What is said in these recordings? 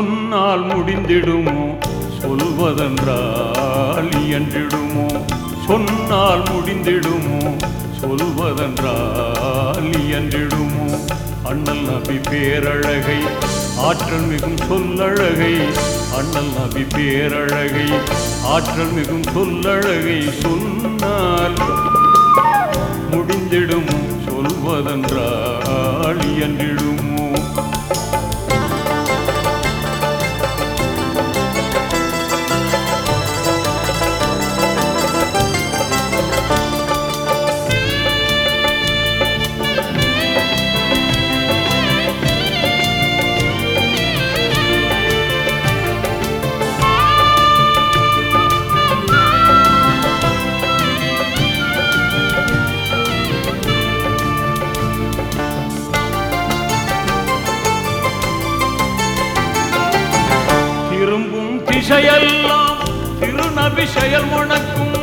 சொன்னால் முடிந்திடுமோ சொல்வதென்றால் இயன்றிடுமோ சொன்னால் முடிந்திடுமோ சொல்வதென்றால் இயன்றிடுமோ அண்ணல் நபி பேரழகை ஆற்றல் மிகும் சொல்லழகை அண்ணல் நபி பேரழகை ஆற்றல் மிகும் சொல்லழகை சொன்னால் முடிந்திடுமோ சொல்வதென்றால் இயன்றிடுமோ திரும்பும் திசையெல்லாம் திருநபி செயல் முழக்கும்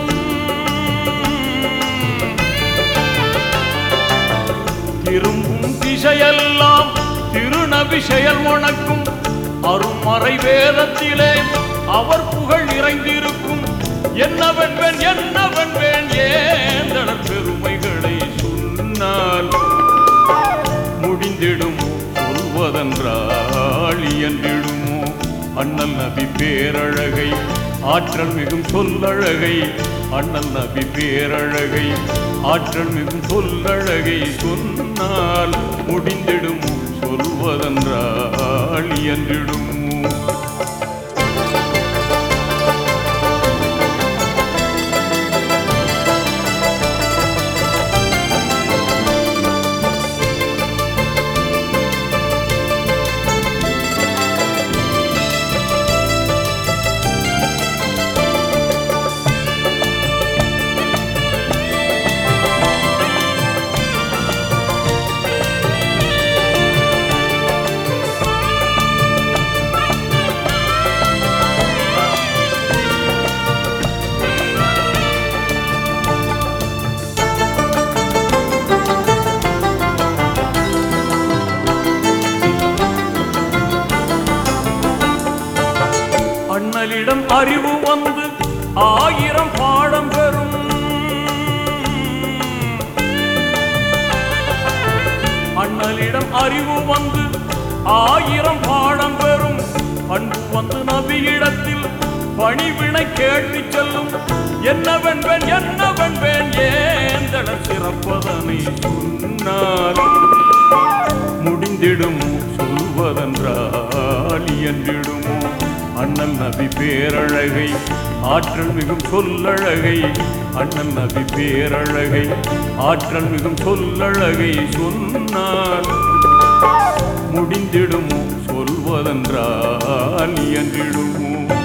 திரும்பும் திசையெல்லாம் திருநபி செயல் முழக்கும் அருமறை வேதத்திலே அவர் புகழ் நிறைந்திருக்கும் என்னவென்பேன் என்னவென்பேன் ஏந்தனர் பெருமைகளை சொன்னால் முடிந்திடுமோ சொல்வதென்றால் இயன்றிடுமோ அண்ணல் நபி பேரழகை ஆற்றல் மிகும் சொல்லழகை அண்ணல் நபி பேரழகை ஆற்றல் மிகும் சொல்லழகை சொன்னால் முடிந்திடுமோ சொல்வதென்றால் இயன்றிடுமோ அண்ணலிடம் அறிவு வந்து ஆயிரம் பாடம் பெறும் அண்ணலிடம் அறிவு வந்து ஆயிரம் பாடம் பெறும் அன்பு வந்து நபியிடத்தில் பணிவினை கேட்டு செல்லும் என்னவென்பேன் என்னவென்பேன் ஏந்தளர் சிறப்பதனை சொன்னால் முடிந்திடுமோ சொல்வதென்றால் இயன்றிடுமோ அண்ணல் நபி பேரழகை ஆற்றல் மிகும் சொல்லழகை அண்ணல் நபி பேரழகை ஆற்றல் மிகும் சொல்லழகை சொன்னால் முடிந்திடுமோ சொல்வதென்றால் இயன்றிடுமோ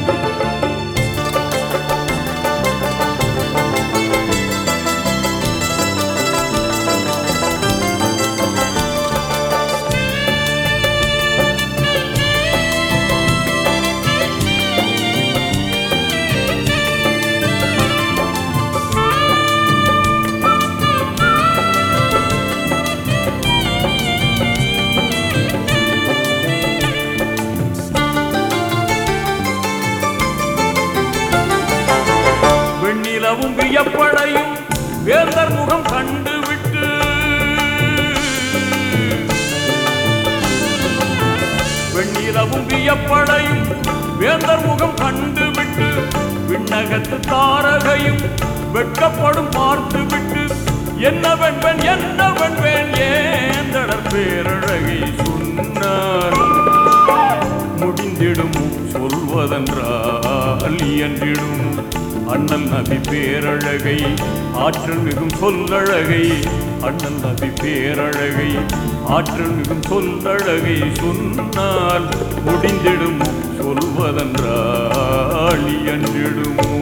வெண்ணிலவும் வியப்படையும் வேந்தர் முகம் கண்டுவிட்டு வெண்ணிலவும் வியப்படையும் வேந்தர் முகம் கண்டுவிட்டு விண்ணகத்து தாரகையும் வெட்கப்படும் பார்த்துவிட்டு என்னவென்பேன் என்னவென்பேன் ஏந்தடர் பேரழகை சொன்னார் முடிந்திடுமோ சொல்வதென்றால் இயன்றிடும் அண்ணல் நபி பேரழகை ஆற்றல் மிகும் சொல்லழகை அண்ணல் நபி பேரழகை ஆற்றல் மிகும் சொல்லழகை சொன்னால் முடிந்திடும் சொல்வதென்றால் இயன்றிடும்